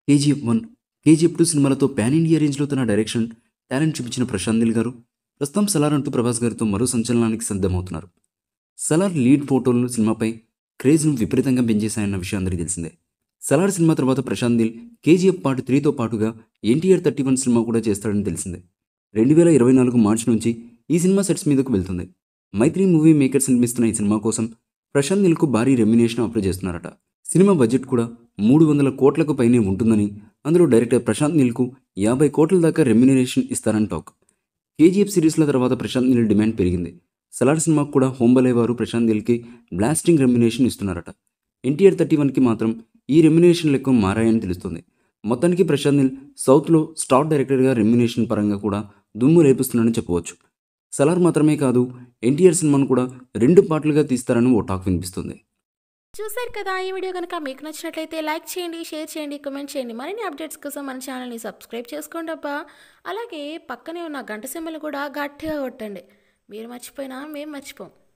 KGF one KGF two సినిమాలతో pan India రేంజ్లో తన డైరెక్షన్ టాలెంట్ చూపించిన ప్రశాంత్ నీల్ గారు ప్రస్తుతం సలార్ అంటూ ప్రభాస్ గారితో మరో సంచలనానికి సిద్ధమవుతున్నారు సలార్ లీడ్ ఫోటోలను సినిమాపై క్రేజ్ను విపరీతంగా పెంచేశాయన్న విషయం అందరికీ తెలిసిందే సలార్ సినిమా తర్వాత ప్రశాంత్ నీల్ కేజీఎఫ్ పార్ట్ త్రీతో పాటుగా ఎన్టీఆర్ థర్టీ వన్ సినిమా కూడా చేస్తాడని తెలిసిందే రెండు వేల ఇరవై నాలుగు మార్చి నుంచి ఈ సినిమా సెట్స్ మీదకు వెళ్తుంది మైత్రి మూవీ మేకర్స్ నిర్మిస్తున్న ఈ సినిమా కోసం ప్రశాంత్ నీల్కు భారీ రెమ్యునేషన్ అప్లై చేస్తున్నారట సినిమా బడ్జెట్ కూడా మూడు వందల కోట్లకు పైనే ఉంటుందని అందులో డైరెక్టర్ ప్రశాంత్ నీల్కు యాభై కోట్ల దాకా రెమ్యునరేషన్ ఇస్తారని టాక్ కేజీఎఫ్ సిరీస్ల తర్వాత ప్రశాంత్ నీల్ డిమాండ్ పెరిగింది సలార్ సినిమాకు కూడా హోంబలే వారు ప్రశాంత్ నీల్కి బ్లాస్టింగ్ రెమ్యునేషన్ ఇస్తున్నారట ఎన్టీఆర్ థర్టీ వన్కి మాత్రం ఈ రెమ్యునేషన్ లెక్క మారాయని తెలుస్తుంది మొత్తానికి ప్రశాంత్ నీల్ సౌత్లో స్టార్ డైరెక్టర్గా రెమ్యునేషన్ పరంగా కూడా దుమ్ము రేపిస్తున్నాడని చెప్పవచ్చు సలార్ మాత్రమే కాదు ఎన్టీఆర్ సినిమాను కూడా రెండు పార్ట్లుగా తీస్తారని ఓ టాక్ వినిపిస్తుంది చూశారు కదా ఈ వీడియో కనుక మీకు నచ్చినట్లయితే లైక్ చేయండి షేర్ చేయండి కామెంట్ చేయండి మరిన్ని అప్డేట్స్ కోసం మన ఛానల్ని సబ్స్క్రైబ్ చేసుకోండి అబ్బా అలాగే పక్కనే ఉన్న గంట సింబల్ కూడా గట్టిగా కొట్టండి మీరు మర్చిపోయినా మేము మర్చిపోం